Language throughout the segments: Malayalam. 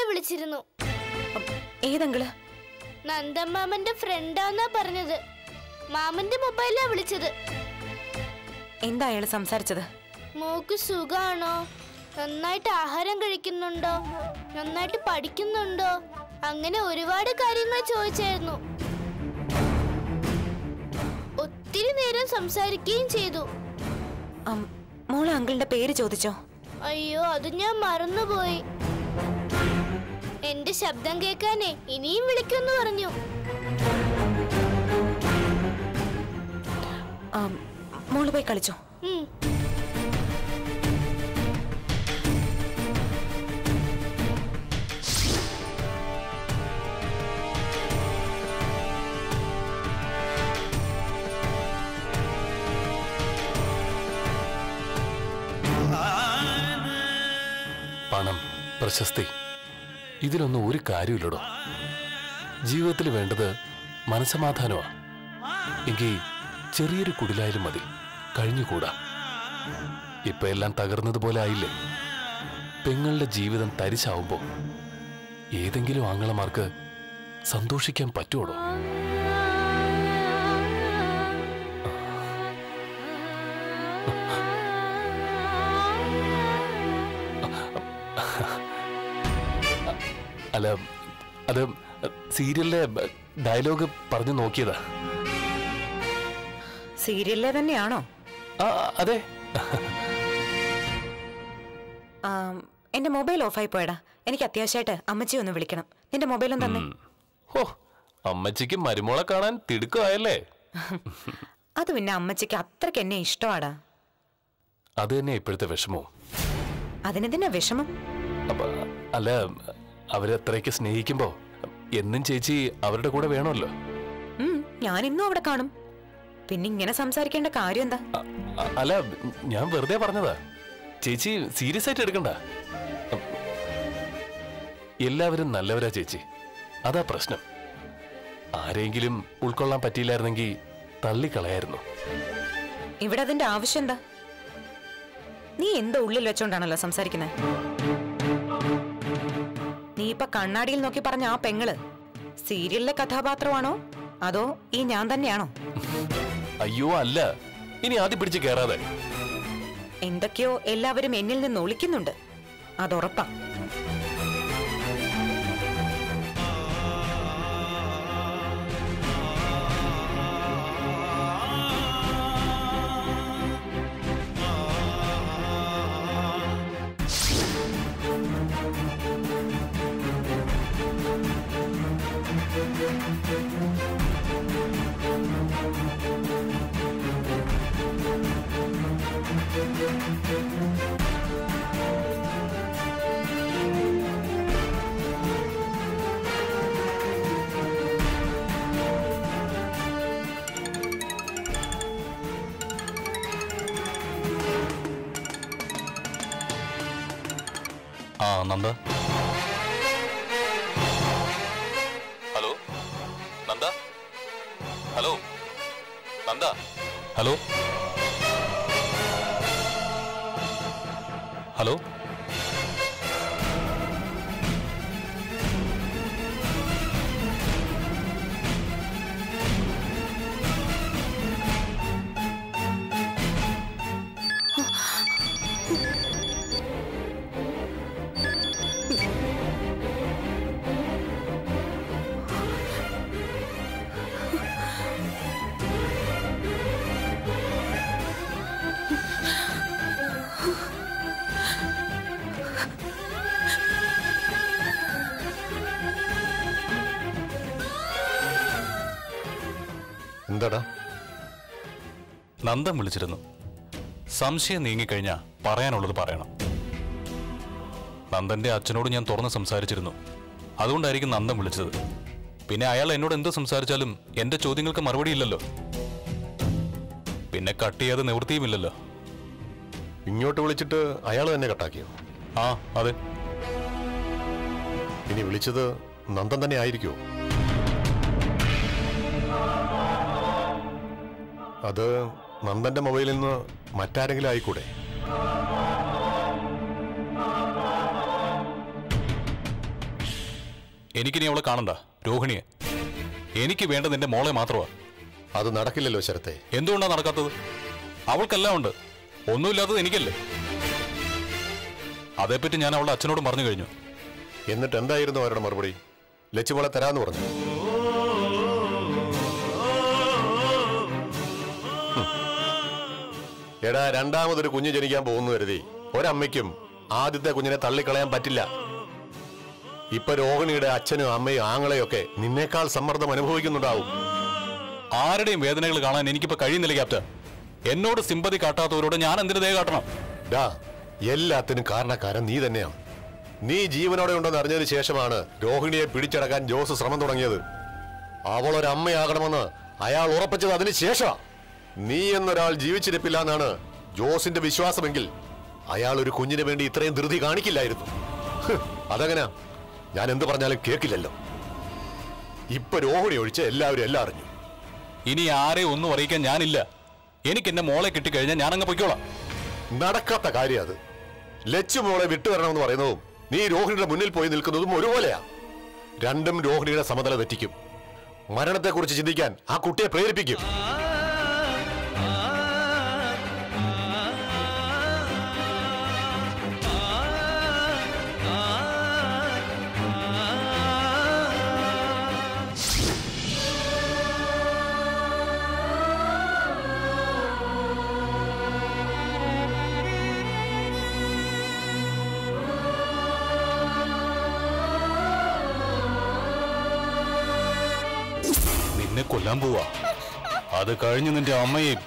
വിളിച്ചിരുന്നു ഏതെങ്കില് നന്ദമാമന്റെ ഫ്രണ്ടാന്നാ പറഞ്ഞത് മാമന്റെ മൊബൈലാ വിളിച്ചത് എന്താ അയാൾ സംസാരിച്ചത് മോക്ക് സുഖാണോ നന്നായിട്ട് ആഹാരം കഴിക്കുന്നുണ്ടോ നന്നായിട്ട് പഠിക്കുന്നുണ്ടോ അങ്ങനെ ഒരുപാട് കാര്യങ്ങൾ ചോദിച്ചായിരുന്നു ഒത്തിരി നേരം സംസാരിക്കുകയും ചെയ്തു അം, മോള് അങ്കിളിന്റെ പേര് ചോദിച്ചോ അയ്യോ അത് ഞാൻ മറന്നുപോയി എന്റെ ശബ്ദം കേൾക്കാനേ ഇനിയും വിളിക്കുമെന്ന് പറഞ്ഞു ആം, മോള് പോയി കളിച്ചോ ഉം. പണം പ്രശസ്തി ഇതിലൊന്നും ഒരു കാര്യമില്ലടോ ജീവിതത്തിൽ വേണ്ടത് മനസമാധാനമാ എങ്കിൽ ചെറിയൊരു കുടിലായാലും മതി കഴിഞ്ഞുകൂടാ ഇപ്പൊ എല്ലാം തകർന്നതുപോലെ ആയില്ലേ പെങ്ങളുടെ ജീവിതം തരിശാവുമ്പോ ഏതെങ്കിലും ആങ്ങളമാർക്ക് സന്തോഷിക്കാൻ പറ്റുമോ അല്ല അത് സീരിയലിലെ ഡയലോഗ് പറഞ്ഞു നോക്കിയതാ സീരിയലിലെ തന്നെയാണോ ആ അതെ ആം, എന്റെ മൊബൈൽ ഓഫായി പോയടാ എനിക്ക് അത്യാവശ്യമായിട്ട് അമ്മച്ചി ഒന്ന് വിളിക്കണം നിന്റെ മൊബൈലും തന്നെ ഹോ അമ്മച്ചിക്ക് മരുമോളെ കാണാൻ തിടുക്കമായല്ലേ അത് പിന്നെ അമ്മച്ചിക്ക് അത്രയ്ക്ക് എന്നെ ഇഷ്ടമാടാ അത് തന്നെ ഇപ്പോഴത്തെ വിഷമവും അതിനെന്തിനാ വിഷമം അപ്പൊ അല്ല അവരത്രയ്ക്ക് സ്നേഹിക്കുമ്പോ എന്നും ചേച്ചി അവരുടെ കൂടെ വേണമല്ലോ ഉം, ഞാൻ ഇന്നും അവിടെ കാണും പിന്നെ ഇങ്ങനെ സംസാരിക്കേണ്ട കാര്യം എന്താ അ- അ- അല്ല ഞാൻ വെറുതെ പറഞ്ഞതാ ചേച്ചി സീരിയസ് ആയിട്ട് എടുക്കണ്ട എല്ലാവരും നല്ലവരാ ചേച്ചി അതാ പ്രശ്നം ആരെങ്കിലും ഉൾക്കൊള്ളാൻ പറ്റിയില്ലായിരുന്നെങ്കിൽ തള്ളിക്കളയായിരുന്നു ഇവിടെ അതിന്റെ ആവശ്യം എന്താ നീ എന്താ ഉള്ളിൽ വെച്ചോണ്ടാണല്ലോ സംസാരിക്കുന്നത് നീ ഇപ്പൊ കണ്ണാടിയിൽ നോക്കി പറഞ്ഞ ആ പെങ്ങള് സീരിയലിലെ കഥാപാത്രമാണോ അതോ ഈ ഞാൻ തന്നെയാണോ അയ്യോ അല്ല ഇനി ആദ്യം പിടിച്ച് കയറാതെ എന്തൊക്കെയോ എല്ലാവരും എന്നിൽ നിന്ന് ഒളിക്കുന്നുണ്ട് അതുറപ്പാ ആ Nanda hello Nanda hello Nanda hello hello എന്താടാ നന്ദൻ വിളിച്ചിരുന്നു സംശയം നീങ്ങിക്കഴിഞ്ഞാ പറയാനുള്ളത് പറയണം നന്ദന്റെ അച്ഛനോട് ഞാൻ തുറന്ന് സംസാരിച്ചിരുന്നു അതുകൊണ്ടായിരിക്കും നന്ദൻ വിളിച്ചത് പിന്നെ അയാൾ എന്നോട് എന്ത് സംസാരിച്ചാലും എന്റെ ചോദ്യങ്ങൾക്ക് മറുപടി ഇല്ലല്ലോ പിന്നെ കട്ട് ചെയ്യാതെ നിവൃത്തിയുമില്ലല്ലോ ഇങ്ങോട്ട് വിളിച്ചിട്ട് അയാൾ തന്നെ കട്ടാക്കിയോ ആ അതെ ഇനി വിളിച്ചത് നന്ദൻ തന്നെ ആയിരിക്കുമോ അത് നന്ദന്റെ മൊബൈലിൽ നിന്ന് മറ്റാരെങ്കിലും ആയിക്കൂടെ എനിക്കിനി അവളെ കാണണ്ട രോഹിണിയെ എനിക്ക് വേണ്ടത് നിന്റെ മോളെ മാത്രമാ അത് നടക്കില്ലല്ലോ ശരത്തെ എന്തുകൊണ്ടാ നടക്കാത്തത് അവൾക്കെല്ലാം ഉണ്ട് ഒന്നുമില്ലാത്തത് എനിക്കല്ലേ അതേപ്പറ്റി ഞാൻ അവളുടെ അച്ഛനോട് പറഞ്ഞു കഴിഞ്ഞു എന്നിട്ട് എന്തായിരുന്നു അവരുടെ മറുപടി ലച്ചുമോളെ തരാന്ന് പറഞ്ഞു ഹും. എടാ രണ്ടാമതൊരു കുഞ്ഞ് ജനിക്കാൻ പോകുന്നു കരുതി ഒരമ്മയ്ക്കും ആദ്യത്തെ കുഞ്ഞിനെ തള്ളിക്കളയാൻ പറ്റില്ല ഇപ്പൊ രോഹിണിയുടെ അച്ഛനും അമ്മയും ആങ്ങളെയൊക്കെ നിന്നേക്കാൾ സമ്മർദ്ദം അനുഭവിക്കുന്നുണ്ടാവും ആരുടെയും വേദനകൾ കാണാൻ എനിക്കിപ്പോ കഴിയുന്നില്ല ക്യാപ്റ്റൻ എന്നോട് സിമ്പതി കാട്ടാത്തവരോട് ഞാൻ എന്തിനു ദയ കാട്ടണം ഡാ എല്ലാത്തിനും കാരണക്കാരൻ നീ തന്നെയാണ് നീ ജീവനോടെ ഉണ്ടെന്ന് അറിഞ്ഞതിന് ശേഷമാണ് രോഹിണിയെ പിടിച്ചടക്കാൻ ജോസ് ശ്രമം തുടങ്ങിയത് അവൾ ഒരു അമ്മയാകണമെന്ന് അയാൾ ഉറപ്പിച്ചത് അതിന് ശേഷമാ നീ എന്നൊരാൾ ജീവിച്ചിരിപ്പില്ല എന്നാണ് ജോസിന്റെ വിശ്വാസമെങ്കിൽ അയാൾ ഒരു കുഞ്ഞിന് വേണ്ടി ഇത്രയും ധൃതി കാണിക്കില്ലായിരുന്നു ഹ്, അതെങ്ങനാ ഞാൻ എന്ത് പറഞ്ഞാലും കേൾക്കില്ലല്ലോ ഇപ്പൊ രോഹിണി ഒഴിച്ച് എല്ലാവരും എല്ലാം അറിഞ്ഞു ഇനി ആരെ ഒന്നും അറിയിക്കാൻ ഞാനില്ല എനിക്ക് എന്റെ മോളെ കിട്ടിക്കഴിഞ്ഞാൽ ഞാൻ അങ്ങ് പൊയ്ക്കോളാം നടക്കാത്ത കാര്യം അത് ലച്ചു മോളെ വിട്ടുതരണമെന്ന് പറയുന്നതും നീ രോഹിണിയുടെ മുന്നിൽ പോയി നിൽക്കുന്നതും ഒരുപോലെയാ രണ്ടും രോഹിണിയുടെ സമതല തെറ്റിക്കും മരണത്തെക്കുറിച്ച് ചിന്തിക്കാൻ ആ കുട്ടിയെ പ്രേരിപ്പിക്കും നിന്നെ കൊല്ലാൻ പോവാ അത് കഴിഞ്ഞ് നിന്റെ അമ്മയെയും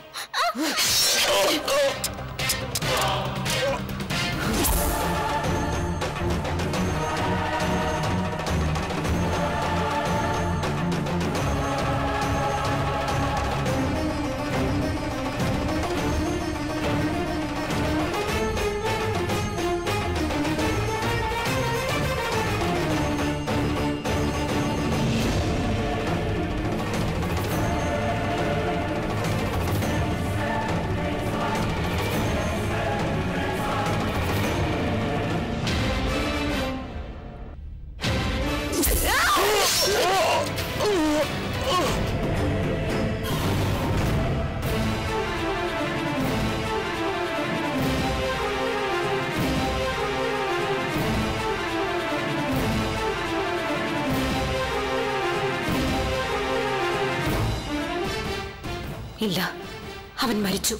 ഇല്ല അവൻ മരിച്ചു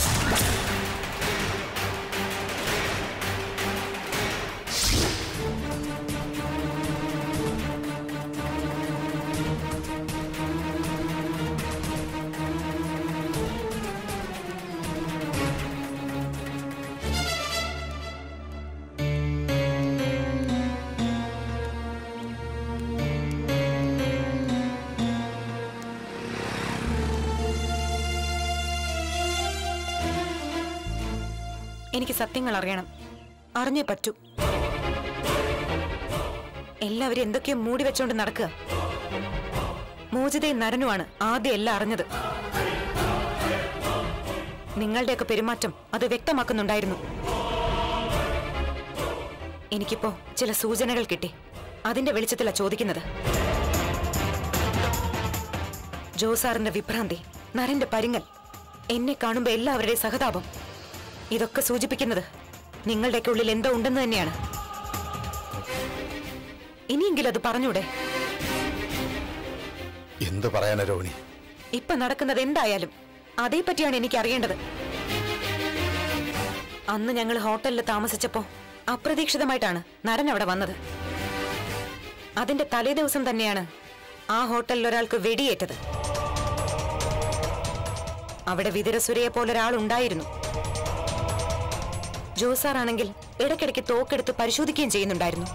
എനിക്ക് സത്യങ്ങൾ അറിയണം അറിഞ്ഞേ പറ്റൂ എല്ലാവരും എന്തൊക്കെയോ മൂടി വെച്ചോണ്ട് നടക്കുക മോചിതയും നരനുമാണ് ആദ്യം എല്ലാം അറിഞ്ഞത് നിങ്ങളുടെയൊക്കെ പെരുമാറ്റം അത് വ്യക്തമാക്കുന്നുണ്ടായിരുന്നു എനിക്കിപ്പോ ചില സൂചനകൾ കിട്ടി അതിന്റെ വെളിച്ചത്തിലാ ചോദിക്കുന്നത് ജോസാറിന്റെ വിഭ്രാന്തി നരന്റെ പരിങ്ങൽ എന്നെ കാണുമ്പോ എല്ലാവരുടെയും സഹതാപം ഇതൊക്കെ സൂചിപ്പിക്കുന്നത് നിങ്ങളുടെയൊക്കെ ഉള്ളിൽ എന്തോ ഉണ്ടെന്ന് തന്നെയാണ് ഇനിയെങ്കിലും അത് പറഞ്ഞൂടെ എന്ത് പറയാനാ രോഹിണി ഇപ്പൊ നടക്കുന്നത് എന്തായാലും അതേപ്പറ്റിയാണ് എനിക്ക് അറിയേണ്ടത് അന്ന് ഞങ്ങൾ ഹോട്ടലിൽ താമസിച്ചപ്പോ അപ്രതീക്ഷിതമായിട്ടാണ് നരൻ അവിടെ വന്നത് അതിന്റെ തലേ ദിവസം തന്നെയാണ് ആ ഹോട്ടലിൽ ഒരാൾക്ക് വെടിയേറ്റത് അവിടെ വിതിരസുരയെ പോലെ ഒരാൾ ഉണ്ടായിരുന്നു ജോസാറാണെങ്കിൽ ഇടയ്ക്കിടയ്ക്ക് തോക്കെടുത്ത് പരിശോധിക്കുകയും ചെയ്യുന്നുണ്ടായിരുന്നു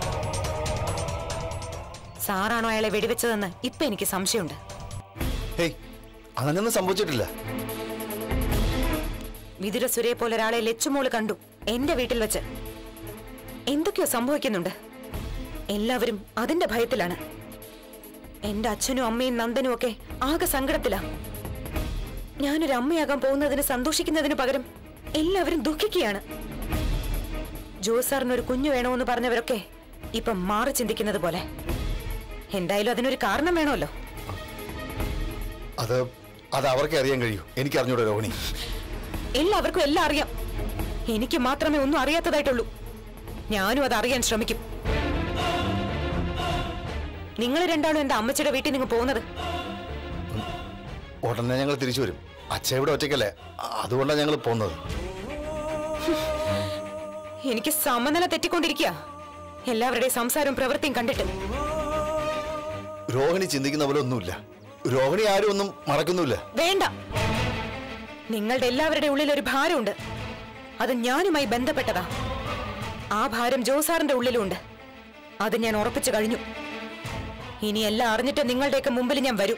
സാറാണോ അയാളെ വെടിവെച്ചതെന്ന് ഇപ്പൊ എനിക്ക് സംശയമുണ്ട് ഹേയ് അങ്ങനെയൊന്നും സംഭവിച്ചിട്ടില്ല വിതുരസുരയെ പോലെ ഒരാളെ ലച്ചുമോള് കണ്ടു എന്റെ വീട്ടിൽ വെച്ച് എന്തൊക്കെയോ സംഭവിക്കുന്നുണ്ട് എല്ലാവരും അതിന്റെ ഭയത്തിലാണ് എന്റെ അച്ഛനും അമ്മയും നന്ദനും ഒക്കെ ആകെ സങ്കടത്തിലാ ഞാനൊരു അമ്മയാകാൻ പോകുന്നതിന് സന്തോഷിക്കുന്നതിന് പകരം എല്ലാവരും ദുഃഖിക്കുകയാണ് ജോസാറിന് ഒരു കുഞ്ഞു വേണമെന്ന് പറഞ്ഞവരൊക്കെ ഇപ്പം മാറി ചിന്തിക്കുന്നത് പോലെ എന്തായാലും അതിനൊരു കാരണം വേണമല്ലോ അത് അത് അവർക്ക് അറിയാൻ കഴിയൂ എനിക്ക് അറിഞ്ഞൂടെ രോഹിണി എല്ലാവർക്കും എല്ലാം അറിയാം എനിക്ക് മാത്രമേ ഒന്നും അറിയാത്തതായിട്ടുള്ളൂ ഞാനും അത് അറിയാൻ ശ്രമിക്കും നിങ്ങൾ രണ്ടാളും എന്റെ അമ്മച്ചിയുടെ വീട്ടിൽ നിങ്ങൾ പോകുന്നത് ഉടനെ ഞങ്ങൾ തിരിച്ചു വരും അച്ഛ ഇവിടെ ഒറ്റയ്ക്കല്ലേ അതുകൊണ്ടാണ് ഞങ്ങൾ പോകുന്നത് എനിക്ക് സമനില തെറ്റിക്കൊണ്ടിരിക്കുക എല്ലാവരുടെയും സംസാരവും പ്രവൃത്തിയും കണ്ടിട്ട് രോഹിണി ചിന്തിക്കുന്ന പോലെ ഒന്നുമില്ല രോഹിണി ആരും ഒന്നും മറക്കുന്നുമില്ല വേണ്ട നിങ്ങളുടെ എല്ലാവരുടെ ഉള്ളിൽ ഒരു ഭാരമുണ്ട് അത് ഞാനുമായി ബന്ധപ്പെട്ടതാ ആ ഭാരം ജോസാറിന്റെ ഉള്ളിലുണ്ട് അത് ഞാൻ ഉറപ്പിച്ചു കഴിഞ്ഞു ഇനി എല്ലാം അറിഞ്ഞിട്ട് നിങ്ങളുടെയൊക്കെ മുമ്പിൽ ഞാൻ വരും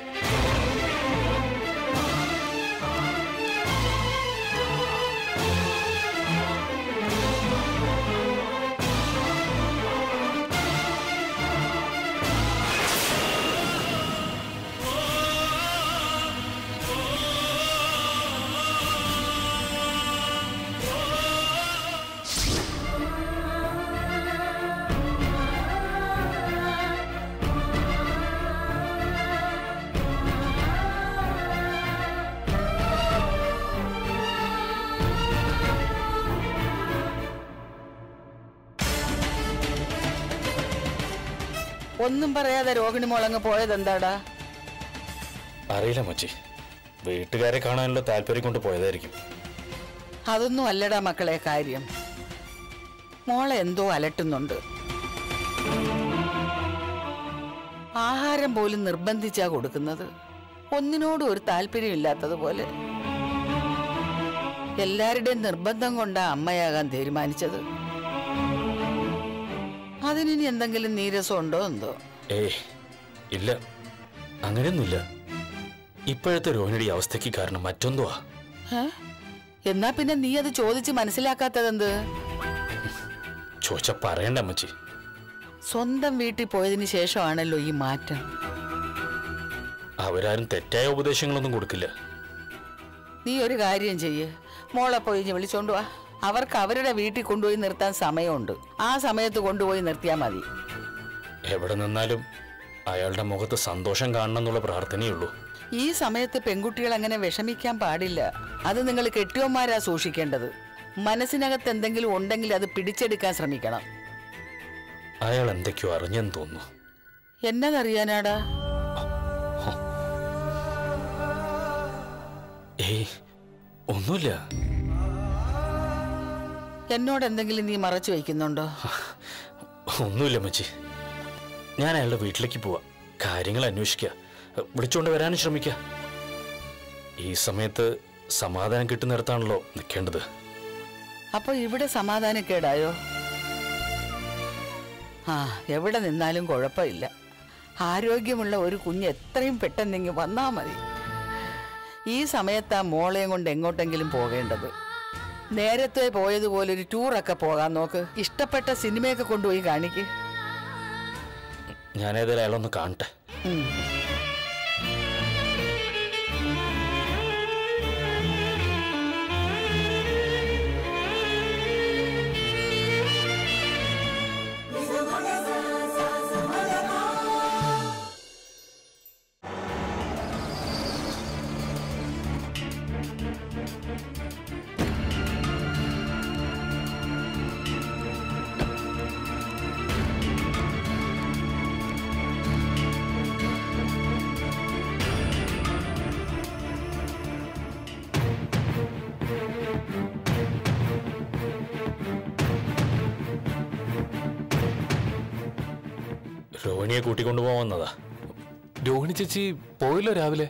ഒന്നും പറയാതെ രോഹിണി മോളങ്ങ് പോയത് എന്താടാ അറിയില്ല മച്ചി വീട്ടുകാരെ കാണാനുള്ള താല്പര്യം കൊണ്ട് പോയതായിരിക്കും അതൊന്നും അല്ലടാ മക്കളെ കാര്യം മോളെ എന്തോ അലട്ടുന്നുണ്ട് ആഹാരം പോലും നിർബന്ധിച്ചാ കൊടുക്കുന്നത് ഒന്നിനോടും ഒരു താല്പര്യം ഇല്ലാത്തതുപോലെ എല്ലാവരുടെയും നിർബന്ധം കൊണ്ടാ അമ്മയാകാൻ തീരുമാനിച്ചത് അതിനി എന്തെങ്കിലും നീരസം ഉണ്ടോ എന്തോ ഏയ് ഇല്ല അങ്ങനെയൊന്നുമില്ല ഇപ്പോഴത്തെ രോഹിണിയുടെ ഈ അവസ്ഥയ്ക്ക് കാരണം മറ്റൊന്നുവാ ഏ? എന്നാ പിന്നെ നീ അത് ചോദിച്ച് മനസ്സിലാക്കാത്തതെന്ത് ചോദിച്ച പറയണ്ട അമ്മച്ചി സ്വന്തം വീട്ടിൽ പോയതിന് ശേഷമാണല്ലോ ഈ മാറ്റം അവരാരും തെറ്റായ ഉപദേശങ്ങളൊന്നും കൊടുക്കില്ല നീ ഒരു കാര്യം ചെയ്യ് മോളെ പോയി ഇഞ്ഞ് വിളിച്ചോണ്ട് വാ അവർക്ക് അവരുടെ വീട്ടിൽ കൊണ്ടുപോയി നിർത്താൻ സമയമുണ്ട് ആ സമയത്ത് കൊണ്ടുപോയി നിർത്തിയാൽ മതി എവിടെ നിന്നാലും അയാളുടെ മുഖത്ത് സന്തോഷം കാണണം എന്നുള്ള പ്രാർത്ഥനയുള്ളൂ ഈ സമയത്ത് പെൺകുട്ടികൾ അങ്ങനെ വിഷമിക്കാൻ പാടില്ല അത് നിങ്ങൾ കെട്ടിയോന്മാരാ സൂക്ഷിക്കേണ്ടത് മനസ്സിനകത്ത് എന്തെങ്കിലും ഉണ്ടെങ്കിൽ അത് പിടിച്ചെടുക്കാൻ ശ്രമിക്കണം അയാൾ എന്തൊക്കെയോ അറിഞ്ഞെന്ന് തോന്നുന്നു എന്നതറിയാനാടാ ഏയ് ഒന്നുമില്ല എന്നോട് എന്തെങ്കിലും നീ മറച്ചു വയ്ക്കുന്നുണ്ടോ ഒന്നുമില്ല അമ്മച്ചി ഞാൻ അയാളുടെ വീട്ടിലേക്ക് പോവാ കാര്യങ്ങൾ അന്വേഷിക്കുക വിളിച്ചുകൊണ്ട് വരാനും ശ്രമിക്കുക ഈ സമയത്ത് സമാധാനം കിട്ടുന്നിടത്താണല്ലോ നിൽക്കേണ്ടത് അപ്പൊ ഇവിടെ സമാധാനക്കേടായോ ആ എവിടെ നിന്നാലും കുഴപ്പമില്ല ആരോഗ്യമുള്ള ഒരു കുഞ്ഞ് എത്രയും പെട്ടെന്നെങ്കിൽ വന്നാ മതി ഈ സമയത്ത് ആ മോളെയും കൊണ്ട് എങ്ങോട്ടെങ്കിലും പോകേണ്ടത് നേരത്തെ പോയതുപോലെ ഒരു ടൂറൊക്കെ പോകാൻ നോക്ക് ഇഷ്ടപ്പെട്ട സിനിമയൊക്കെ കൊണ്ടുപോയി കാണിക്ക് ഞാനേതായാലും അയാളൊന്ന് കാണട്ടെ ഉം. രോഹിണിയെ കൂട്ടിക്കൊണ്ടുപോകാൻ വന്നതാ രോഹിണി ചേച്ചി പോയല്ലോ രാവിലെ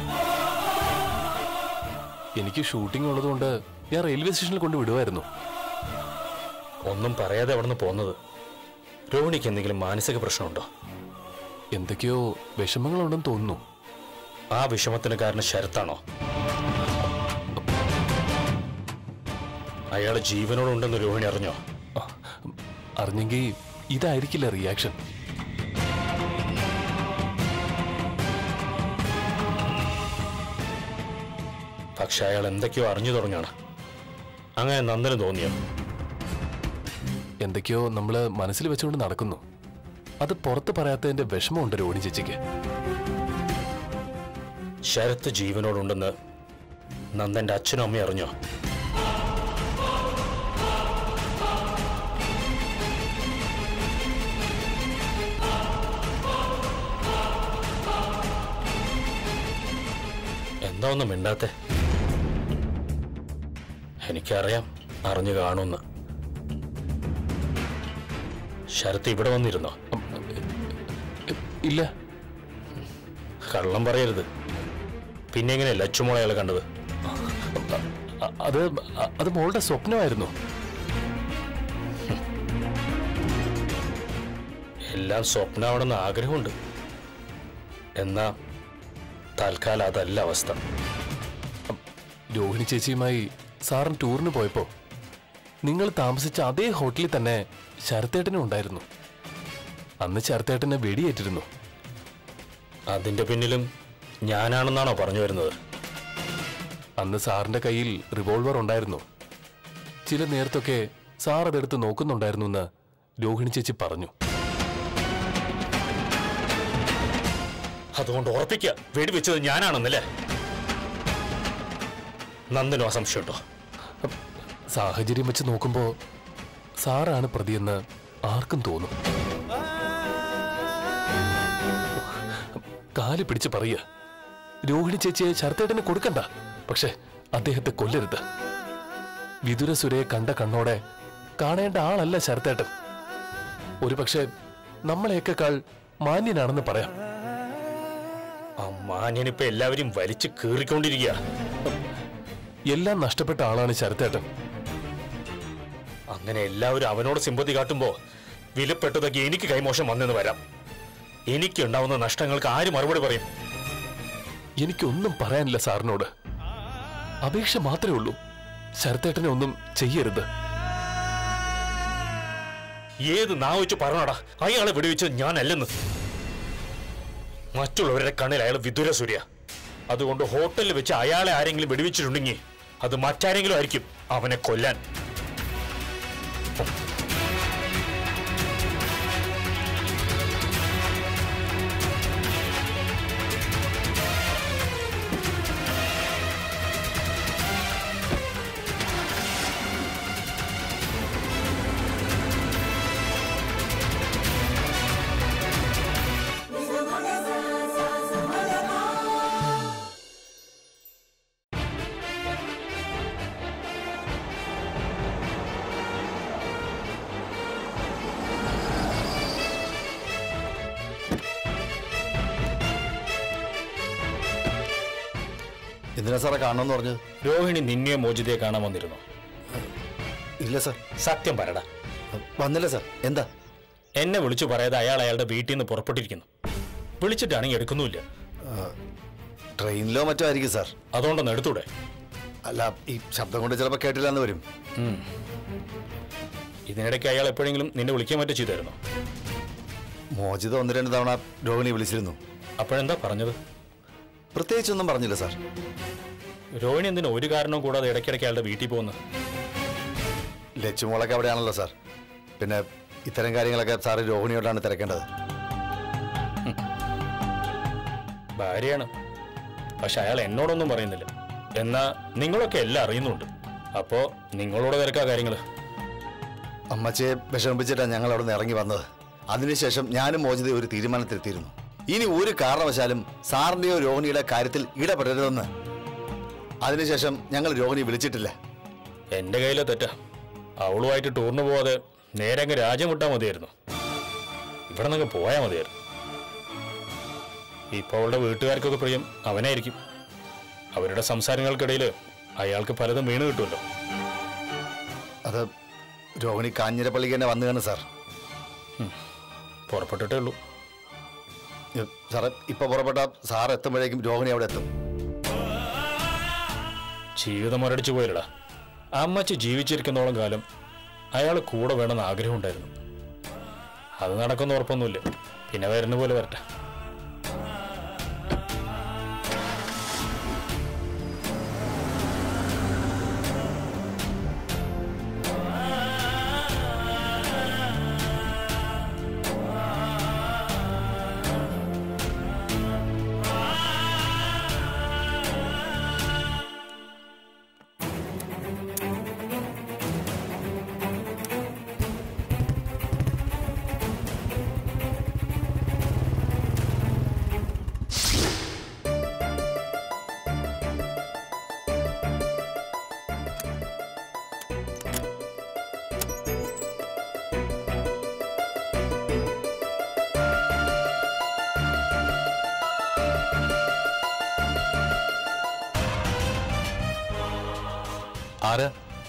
എനിക്ക് ഷൂട്ടിംഗ് ഉള്ളതുകൊണ്ട് ഞാൻ റെയിൽവേ സ്റ്റേഷനിൽ കൊണ്ട് വിടുമായിരുന്നു ഒന്നും പറയാതെ അവിടെ നിന്ന് പോന്നത് രോഹിണിക്ക് എന്തെങ്കിലും മാനസിക പ്രശ്നമുണ്ടോ എന്തൊക്കെയോ വിഷമങ്ങളുണ്ടെന്ന് തോന്നുന്നു ആ വിഷമത്തിന് കാരണം ശരത്താണോ അയാൾ ജീവനോടുണ്ടെന്ന് രോഹിണി അറിഞ്ഞോ ആ, അറിഞ്ഞെങ്കിൽ ഇതായിരിക്കില്ല റിയാക്ഷൻ പക്ഷെ അയാൾ എന്തൊക്കെയോ അറിഞ്ഞു തുടങ്ങാണ് അങ്ങനെ നന്ദന് തോന്നിയോ എന്തൊക്കെയോ നമ്മൾ മനസ്സിൽ വെച്ചുകൊണ്ട് നടക്കുന്നു അത് പുറത്ത് പറയാത്തതിന്റെ വിഷമമുണ്ട് രോഹിണി ചേച്ചിക്ക് ശരത്ത് ജീവനോടുണ്ടെന്ന് നന്ദന്റെ അച്ഛനും അമ്മയും അറിഞ്ഞോ എന്താ ഒന്നും മിണ്ടാത്തെ എനിക്കറിയാം അറിഞ്ഞു കാണുമെന്ന് ശരത്ത് ഇവിടെ വന്നിരുന്നോ ഇല്ല കള്ളം പറയരുത് പിന്നെ എങ്ങനെ ലച്ചുമോളെ അയാളെ കണ്ടത് അ- അത് അ- അത് മോളുടെ സ്വപ്നമായിരുന്നു എല്ലാം സ്വപ്നമാണെന്ന് ആഗ്രഹമുണ്ട് എന്നാ തൽക്കാലം അതല്ല അവസ്ഥ രോഹിണി ചേച്ചിയുമായി സാറിന് ടൂറിന് പോയപ്പോ നിങ്ങൾ താമസിച്ച അതേ ഹോട്ടലിൽ തന്നെ ശരത്തേട്ടനും ഉണ്ടായിരുന്നു അന്ന് ശരത്തേട്ടനെ വെടിയേറ്റിരുന്നു അതിന്റെ പിന്നിലും ഞാനാണെന്നാണോ പറഞ്ഞു വരുന്നത് അന്ന് സാറിന്റെ കയ്യിൽ റിവോൾവർ ഉണ്ടായിരുന്നു ചില നേരത്തൊക്കെ സാർ അതെടുത്ത് നോക്കുന്നുണ്ടായിരുന്നു എന്ന് രോഹിണി ചേച്ചി പറഞ്ഞു അതുകൊണ്ട് ഉറപ്പിക്കുക വെടിവെച്ചത് ഞാനാണെന്നല്ലേ നന്ദനോ സംശയമുണ്ടോ സാഹചര്യം വെച്ച് നോക്കുമ്പോ സാറാണ് പ്രതിയെന്ന് ആർക്കും തോന്നും കാലി പിടിച്ച് പറയുക രോഹിണി ചേച്ചിയെ ശരത്തേട്ടന് കൊടുക്കണ്ട പക്ഷെ അദ്ദേഹത്തെ കൊല്ലരുത് വിതുരസുരയെ കണ്ട കണ്ണോടെ കാണേണ്ട ആളല്ല ശരത്തേട്ടൻ ഒരു പക്ഷേ നമ്മളെയൊക്കെക്കാൾ മാന്യനാണെന്ന് പറയാം ആ മാന്യനിപ്പോ എല്ലാവരും വലിച്ചു കീറിക്കൊണ്ടിരിക്കുക എല്ലാം നഷ്ടപ്പെട്ട ആളാണ് ശരത്തേട്ടൻ അങ്ങനെ എല്ലാവരും അവനോട് സിമ്പതി കാട്ടുമ്പോ വിലപ്പെട്ടതൊക്കെ എനിക്ക് കൈമോശം വന്നെന്ന് വരാം എനിക്കുണ്ടാവുന്ന നഷ്ടങ്ങൾക്ക് ആര് മറുപടി പറയും എനിക്കൊന്നും പറയാനില്ല സാറിനോട് അപേക്ഷ മാത്രമേ ഉള്ളൂ ശരത്തേട്ടനെ ഒന്നും ചെയ്യരുത് ഏത് നാ വെച്ച് പറഞ്ഞോടാ അയാളെ വെടിവെച്ചത് ഞാനല്ലെന്ന് മറ്റുള്ളവരുടെ കണ്ണിൽ അയാൾ വിദുര സൂര്യ അതുകൊണ്ട് ഹോട്ടലിൽ വെച്ച് അയാളെ ആരെങ്കിലും വെടിവെച്ചിട്ടുണ്ടെങ്കിൽ അത് മറ്റാരെങ്കിലും ആയിരിക്കും അവനെ കൊല്ലാൻ എന്തിനാ സാറേ കാണണമെന്ന് പറഞ്ഞത് രോഹിണി നിന്നെ മോചിതയെ കാണാൻ വന്നിരുന്നു ഇല്ല സാർ സത്യം പറടാ വന്നില്ല സാർ എന്താ എന്നെ വിളിച്ചു പറയാതെ അയാൾ അയാളുടെ വീട്ടിൽ നിന്ന് പുറപ്പെട്ടിരിക്കുന്നു വിളിച്ചിട്ടാണെങ്കിൽ എടുക്കുന്നുമില്ല ട്രെയിനിലോ മറ്റോ ആയിരിക്കും സാർ അതുകൊണ്ടൊന്ന് എടുത്തൂടെ അല്ല ഈ ശബ്ദം കൊണ്ട് ചിലപ്പോൾ കേട്ടില്ല എന്ന് വരും ഇതിനിടയ്ക്ക് അയാൾ എപ്പോഴെങ്കിലും നിന്നെ വിളിക്കാൻ മറ്റോ ചെയ്തായിരുന്നോ മോചിത ഒന്ന് രണ്ട് തവണ രോഹിണി വിളിച്ചിരുന്നു അപ്പോഴെന്താ പറഞ്ഞത് പ്രത്യേകിച്ചൊന്നും പറഞ്ഞില്ല സാർ രോഹിണി എന്തിനാ ഒരു കാരണവും കൂടാതെ ഇടയ്ക്കിടയ്ക്ക് അയാളുടെ വീട്ടിൽ പോകുന്നു ലച്ചുമോളൊക്കെ അവിടെയാണല്ലോ സാർ പിന്നെ ഇത്തരം കാര്യങ്ങളൊക്കെ സാറ് രോഹിണിയോടാണ് തിരക്കേണ്ടത് ഭാര്യയാണ് പക്ഷെ അയാൾ എന്നോടൊന്നും പറയുന്നില്ല എന്നാ നിങ്ങളൊക്കെ എല്ലാം അറിയുന്നുണ്ട് അപ്പോ നിങ്ങളോട് തിരക്കാ കാര്യങ്ങള് അമ്മച്ചയെ വിഷമിപ്പിച്ചിട്ടാണ് ഞങ്ങൾ അവിടെ നിന്ന് ഇറങ്ങി വന്നത് അതിനുശേഷം ഞാനും മോചിത ഒരു തീരുമാനത്തിലെത്തിയിരുന്നു ഇനി ഒരു കാരണവശാലും സാറിന്റെയോ രോഹിണിയുടെ കാര്യത്തിൽ ഇടപെടരുതെന്ന് അതിനുശേഷം ഞങ്ങൾ രോഹിണി വിളിച്ചിട്ടില്ല എന്റെ കയ്യിലെ തെറ്റാ അവളുമായിട്ട് ടൂറിന് പോവാതെ നേരെ അങ്ങ് രാജ്യം വിട്ടാൽ മതിയായിരുന്നു ഇവിടെ നിന്ന് പോയാൽ മതിയായിരുന്നു ഇപ്പൊ അവളുടെ വീട്ടുകാർക്കൊക്കെ പ്രിയം അവനായിരിക്കും അവരുടെ സംസാരങ്ങൾക്കിടയിൽ അയാൾക്ക് പലതും വീണ് കിട്ടുമല്ലോ അത് രോഹിണി കാഞ്ഞിരപ്പള്ളിക്ക് തന്നെ വന്നു കാണും സാർ പുറപ്പെട്ടിട്ടേ ഉള്ളൂ ഏ, സാറേ ഇപ്പൊ പുറപ്പെട്ട സാർ എത്തുമ്പോഴേക്കും രോഹിണി അവിടെ എത്തും ജീവിതം മുരടിച്ചു പോയില്ലടാ അമ്മച്ചി ജീവിച്ചിരിക്കുന്നോളം കാലം അയാൾ കൂടെ വേണമെന്ന് ആഗ്രഹമുണ്ടായിരുന്നു അത് നടക്കുന്ന ഉറപ്പൊന്നുമില്ല പിന്നെ വരുന്ന പോലെ വരട്ടെ ആരാ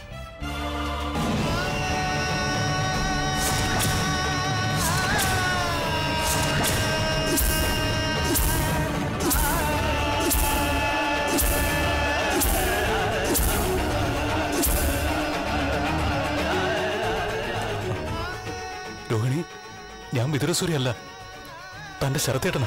രോഹിണി ഞാൻ വിതുരസൂരി അല്ല തന്റെ ശരത്തേട്ടനാ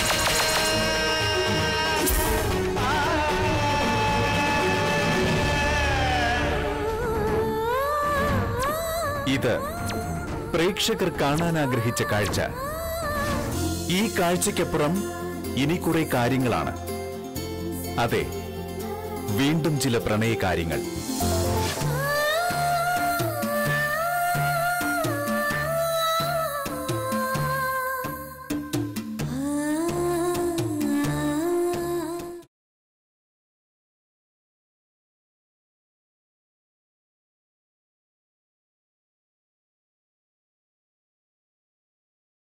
ഇത് പ്രേക്ഷകർ കാണാൻ ആഗ്രഹിച്ച കാഴ്ച ഈ കാഴ്ചയ്ക്കപ്പുറം ഇനി കുറെ കാര്യങ്ങളാണ് അതെ വീണ്ടും ചില പ്രണയ കാര്യങ്ങൾ